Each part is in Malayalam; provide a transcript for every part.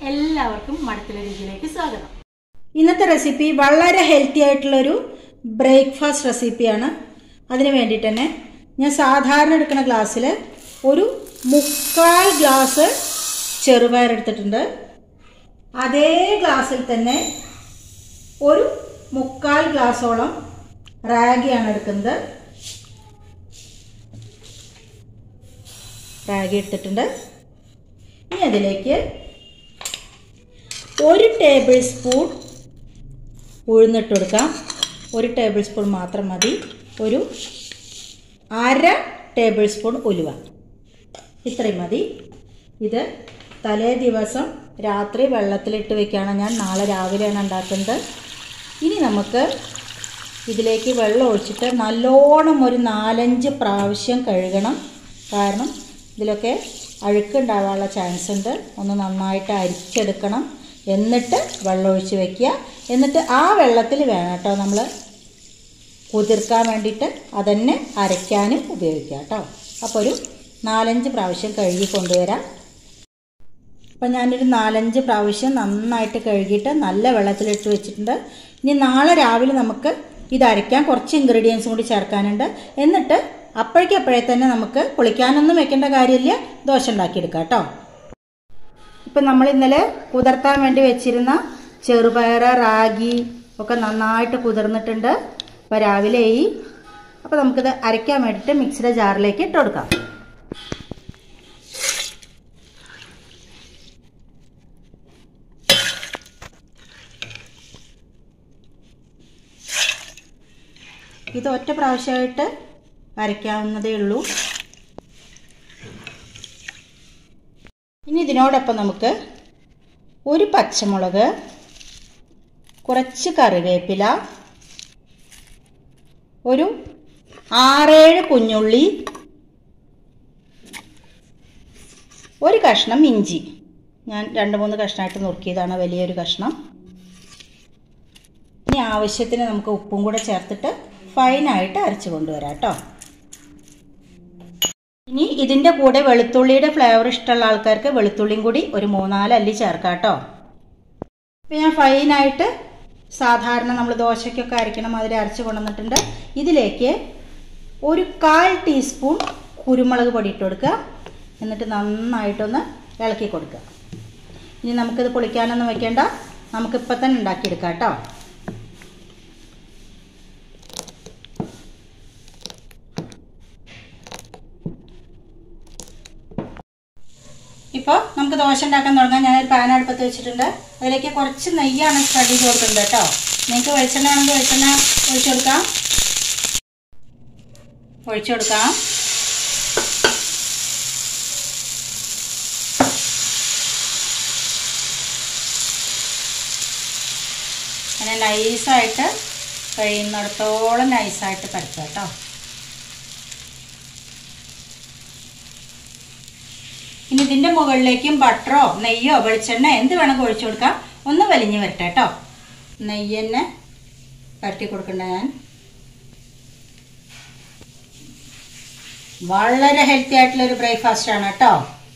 എല്ലാവർക്കും മടത്തിലെ രുചിയിലേക്ക് സ്വാഗതം ഇന്നത്തെ റെസിപ്പി വളരെ ഹെൽത്തി ആയിട്ടുള്ളൊരു ബ്രേക്ക്ഫാസ്റ്റ് റെസിപ്പിയാണ് അതിന് വേണ്ടിയിട്ട് തന്നെ ഞാൻ സാധാരണ എടുക്കുന്ന ഗ്ലാസ്സിൽ ഒരു മുക്കാൽ ഗ്ലാസ് ചെറുപയർ എടുത്തിട്ടുണ്ട് അതേ ഗ്ലാസ്സിൽ തന്നെ ഒരു മുക്കാൽ ഗ്ലാസോളം റാഗിയാണ് എടുക്കുന്നത് റാഗി എടുത്തിട്ടുണ്ട് ഇനി അതിലേക്ക് ഒരു ടേബിൾ സ്പൂൺ ഉഴുന്നിട്ട് കൊടുക്കാം ഒരു ടേബിൾ സ്പൂൺ മാത്രം മതി ഒരു അര ടേബിൾ സ്പൂൺ ഉലുവ ഇത്രയും മതി ഇത് തലേ ദിവസം രാത്രി വെള്ളത്തിലിട്ട് വെക്കുകയാണ് ഞാൻ നാളെ രാവിലെയാണ് ഉണ്ടാക്കുന്നത് ഇനി നമുക്ക് ഇതിലേക്ക് വെള്ളം ഒഴിച്ചിട്ട് നല്ലോണം ഒരു നാലഞ്ച് പ്രാവശ്യം കഴുകണം കാരണം ഇതിലൊക്കെ അഴുക്കുണ്ടാവാനുള്ള ചാൻസ് ഉണ്ട് ഒന്ന് നന്നായിട്ട് അരിച്ചെടുക്കണം എന്നിട്ട് വെള്ളം ഒഴിച്ച് വെക്കുക എന്നിട്ട് ആ വെള്ളത്തിൽ വേണം കേട്ടോ നമ്മൾ കുതിർക്കാൻ വേണ്ടിയിട്ട് അതന്നെ അരയ്ക്കാനും ഉപയോഗിക്കുക കേട്ടോ അപ്പോൾ ഒരു നാലഞ്ച് പ്രാവശ്യം കഴുകി കൊണ്ടുവരാം അപ്പം ഞാനൊരു നാലഞ്ച് പ്രാവശ്യം നന്നായിട്ട് കഴുകിയിട്ട് നല്ല വെള്ളത്തിലിട്ട് വെച്ചിട്ടുണ്ട് ഇനി നാളെ രാവിലെ നമുക്ക് ഇത് അരയ്ക്കാൻ കുറച്ച് ഇൻഗ്രീഡിയൻസും കൂടി ചേർക്കാനുണ്ട് എന്നിട്ട് അപ്പോഴേക്കപ്പോഴേ തന്നെ നമുക്ക് പൊളിക്കാനൊന്നും വെക്കേണ്ട കാര്യമില്ല ദോശ ഉണ്ടാക്കിയെടുക്കാം കേട്ടോ ഇപ്പം നമ്മൾ ഇന്നലെ കുതിർത്താൻ വേണ്ടി വെച്ചിരുന്ന ചെറുപയർ റാഗി ഒക്കെ നന്നായിട്ട് കുതിർന്നിട്ടുണ്ട് അപ്പോൾ രാവിലെ ഈ അപ്പോൾ നമുക്കിത് അരയ്ക്കാൻ വേണ്ടിയിട്ട് മിക്സിയുടെ ജാറിലേക്ക് ഇട്ട് കൊടുക്കാം ഇത് ഒറ്റ പ്രാവശ്യമായിട്ട് അരയ്ക്കാവുന്നതേ ഉള്ളൂ ഇനി ഇതിനോടൊപ്പം നമുക്ക് ഒരു പച്ചമുളക് കുറച്ച് കറിവേപ്പില ഒരു ആറേഴ് കുഞ്ഞുള്ളി ഒരു കഷ്ണം ഇഞ്ചി ഞാൻ രണ്ട് മൂന്ന് കഷ്ണമായിട്ട് നുറുക്കിയതാണ് വലിയൊരു കഷ്ണം ഇനി ആവശ്യത്തിന് നമുക്ക് ഉപ്പും കൂടെ ചേർത്തിട്ട് ഫൈനായിട്ട് അരച്ച് കൊണ്ടുവരാം കേട്ടോ ഇനി ഇതിൻ്റെ കൂടെ വെളുത്തുള്ളിയുടെ ഫ്ലേവർ ഇഷ്ടമുള്ള ആൾക്കാർക്ക് വെളുത്തുള്ളിയും കൂടി ഒരു മൂന്നാല് അല്ലി ചേർക്കാം കേട്ടോ ഇപ്പം ഞാൻ ഫൈനായിട്ട് സാധാരണ നമ്മൾ ദോശയ്ക്കൊക്കെ അരയ്ക്കണം അതിൽ അരച്ച് കൊണ്ടുവന്നിട്ടുണ്ട് ഇതിലേക്ക് ഒരു കാൽ ടീസ്പൂൺ കുരുമുളക് പൊടി ഇട്ട് കൊടുക്കുക എന്നിട്ട് നന്നായിട്ടൊന്ന് ഇളക്കി കൊടുക്കുക ഇനി നമുക്കിത് പൊളിക്കാനൊന്നും വെക്കേണ്ട നമുക്കിപ്പം തന്നെ ഉണ്ടാക്കിയെടുക്കാം കേട്ടോ ഇപ്പോൾ നമുക്ക് ദോശ ഉണ്ടാക്കാൻ തുടങ്ങാം ഞാനൊരു പാൻ അടുപ്പത്ത് വെച്ചിട്ടുണ്ട് അതിലേക്ക് കുറച്ച് നെയ്യാണ് സ്പ്രെഡ് ചെയ്ത് കൊടുക്കുന്നത് കേട്ടോ നിങ്ങൾക്ക് വെളിച്ചെണ്ണ ആണെങ്കിൽ വെളിച്ചെണ്ണ ഒഴിച്ചു കൊടുക്കാം ഒഴിച്ചു കൊടുക്കാം അങ്ങനെ നൈസായിട്ട് കഴിയുന്നിടത്തോളം നൈസായിട്ട് പരത്തുക കേട്ടോ ഇനി ഇതിൻ്റെ മുകളിലേക്കും ബട്ടറോ നെയ്യോ വെളിച്ചെണ്ണ എന്ത് വേണമെങ്കിൽ ഒഴിച്ചു കൊടുക്കാം ഒന്ന് വലിഞ്ഞ് വരട്ടെ കേട്ടോ നെയ്യ് തന്നെ പരട്ടി കൊടുക്കണ്ട ഞാൻ വളരെ ഹെൽത്തി ആയിട്ടുള്ളൊരു ബ്രേക്ക്ഫാസ്റ്റ് ആണ് കേട്ടോ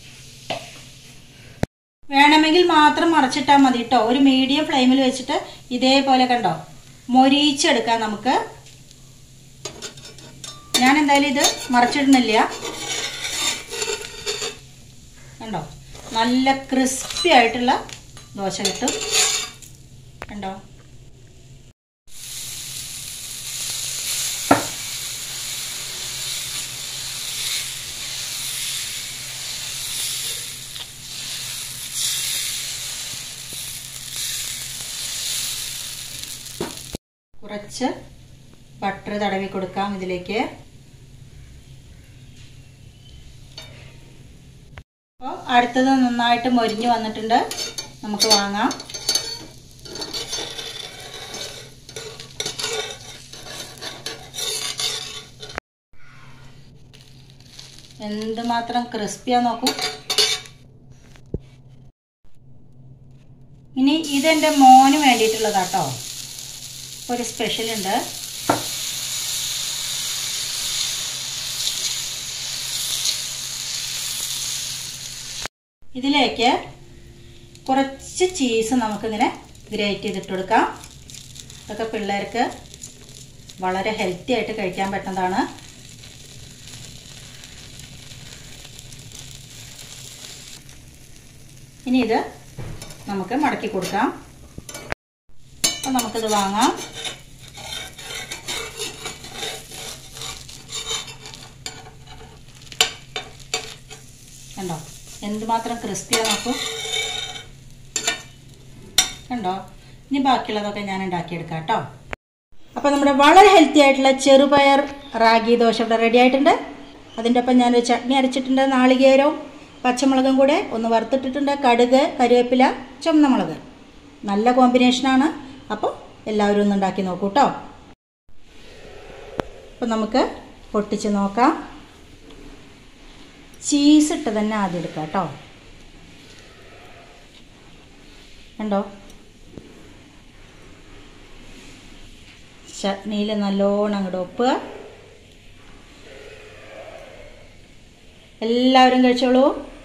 വേണമെങ്കിൽ മാത്രം മറച്ചിട്ടാൽ മതി കേട്ടോ ഒരു മീഡിയം ഫ്ലെയിമിൽ വെച്ചിട്ട് ഇതേപോലെ കണ്ടോ മൊരിച്ചെടുക്കാം നമുക്ക് ഞാൻ എന്തായാലും ഇത് മറച്ചിടുന്നില്ല കണ്ടോ നല്ല ക്രിസ്പി ആയിട്ടുള്ള ദോശ കിട്ടും കണ്ടോ കുറച്ച് ബട്ടർ തടവി കൊടുക്കാം ഇതിലേക്ക് അപ്പോൾ അടുത്തത് നന്നായിട്ട് മൊരിഞ്ഞ് വന്നിട്ടുണ്ട് നമുക്ക് വാങ്ങാം എന്തുമാത്രം ക്രിസ്പിയാ നോക്കൂ ഇനി ഇതെൻ്റെ മോന് വേണ്ടിയിട്ടുള്ളതാട്ടോ ഒരു സ്പെഷ്യൽ ഉണ്ട് ഇതിലേക്ക് കുറച്ച് ചീസ് നമുക്കിങ്ങനെ ഗ്രേറ്റ് ചെയ്തിട്ട് കൊടുക്കാം ഇതൊക്കെ പിള്ളേർക്ക് വളരെ ഹെൽത്തി ആയിട്ട് കഴിക്കാൻ പറ്റുന്നതാണ് ഇനി ഇത് നമുക്ക് മടക്കി കൊടുക്കാം അപ്പം നമുക്കിത് വാങ്ങാം കണ്ടോ എന്തുമാത്രം ക്രിസ്പിയാണ് നോക്കൂ കണ്ടോ ഇനി ബാക്കിയുള്ളതൊക്കെ ഞാൻ ഉണ്ടാക്കിയെടുക്കാം കേട്ടോ അപ്പോൾ നമ്മുടെ വളരെ ഹെൽത്തി ആയിട്ടുള്ള ചെറുപയർ റാഗി ദോശ ഇവിടെ റെഡി ആയിട്ടുണ്ട് അതിൻ്റെ ഒപ്പം ഞാനൊരു ചട്നി അരച്ചിട്ടുണ്ട് നാളികേരവും പച്ചമുളകും കൂടെ ഒന്ന് വറുത്തിട്ടിട്ടുണ്ട് കടുക് കരുവേപ്പില ചുമന്നമുളക് നല്ല കോമ്പിനേഷനാണ് അപ്പോൾ എല്ലാവരും ഒന്ന് ഉണ്ടാക്കി നോക്കൂ കേട്ടോ അപ്പോൾ നമുക്ക് പൊട്ടിച്ച് നോക്കാം ചീസ് ഇട്ട് തന്നെ ആദ്യം എടുക്കാം കേട്ടോ കണ്ടോ ചട്നിയിൽ നല്ലോണം അങ്ങോട്ട് ഒപ്പുക എല്ലാവരും കഴിച്ചോളൂ